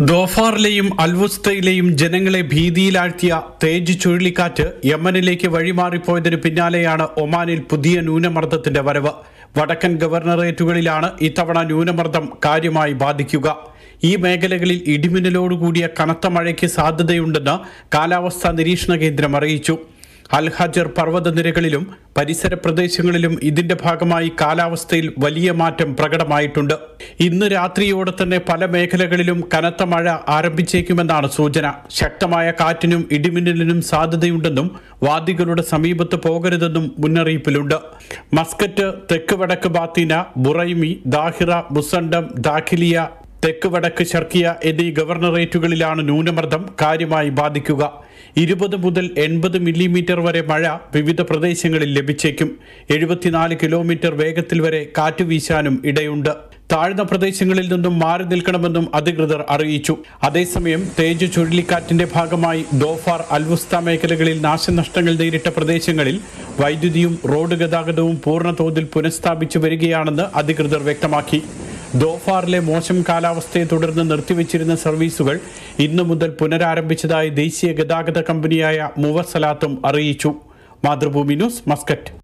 ദോഫാറിലെയും അൽവുസ്തയിലെയും ജനങ്ങളെ ഭീതിയിലാഴ്ത്തിയ തേജ് ചുഴലിക്കാറ്റ് യമനിലേക്ക് വഴിമാറിപ്പോയതിനു പിന്നാലെയാണ് ഒമാനിൽ പുതിയ ന്യൂനമർദ്ദത്തിന്റെ വരവ് വടക്കൻ ഗവർണറേറ്റുകളിലാണ് ഇത്തവണ ന്യൂനമർദ്ദം കാര്യമായി ബാധിക്കുക ഈ മേഖലകളിൽ ഇടിമിന്നലോടുകൂടിയ കനത്ത മഴയ്ക്ക് സാധ്യതയുണ്ടെന്ന് കാലാവസ്ഥാ നിരീക്ഷണ കേന്ദ്രം അറിയിച്ചു അൽഹജർ പർവ്വതനിരകളിലും പരിസര പ്രദേശങ്ങളിലും ഇതിന്റെ ഭാഗമായി കാലാവസ്ഥയിൽ വലിയ മാറ്റം പ്രകടമായിട്ടുണ്ട് ഇന്ന് രാത്രിയോടെ തന്നെ പല മേഖലകളിലും കനത്ത മഴ ആരംഭിച്ചേക്കുമെന്നാണ് സൂചന ശക്തമായ കാറ്റിനും ഇടിമിന്നലിനും സാധ്യതയുണ്ടെന്നും വാദികളുടെ സമീപത്ത് പോകരുതെന്നും മുന്നറിയിപ്പിലുണ്ട് മസ്കറ്റ് തെക്ക് വടക്ക് Batinah Buraimi Dhahira Musandam Dakhiliya തെക്ക് വടക്ക് ഷർക്കിയ എന്നീ ഗവർണറേറ്റുകളിലാണ് ന്യൂനമർദ്ദം കാര്യമായി ബാധിക്കുക ഇരുപത് മുതൽ എൺപത് മില്ലിമീറ്റർ വരെ മഴ വിവിധ പ്രദേശങ്ങളിൽ ലഭിച്ചേക്കും എഴുപത്തിനാല് കിലോമീറ്റർ വേഗത്തിൽ വരെ കാറ്റ് വീശാനും ഇടയുണ്ട് താഴ്ന്ന പ്രദേശങ്ങളിൽ നിന്നും മാറി നിൽക്കണമെന്നും അധികൃതർ അറിയിച്ചു അതേസമയം തേജ് ചുഴലിക്കാറ്റിന്റെ ഭാഗമായി ദോഫാർ അൽവുസ്ത മേഖലകളിൽ നാശനഷ്ടങ്ങൾ നേരിട്ട പ്രദേശങ്ങളിൽ വൈദ്യുതിയും റോഡ് ഗതാഗതവും പൂർണ്ണതോതിൽ പുനഃസ്ഥാപിച്ചു വരികയാണെന്ന് അധികൃതർ വ്യക്തമാക്കി ദോഫാറിലെ മോശം കാലാവസ്ഥയെ തുടർന്ന് നിർത്തിവച്ചിരുന്ന സർവീസുകൾ ഇന്നു മുതൽ പുനരാരംഭിച്ചതായി ദേശീയ ഗതാഗത കമ്പനിയായ മുവസലാത്തും അറിയിച്ചു മാതൃഭൂമി ന്യൂസ് മസ്കറ്റ്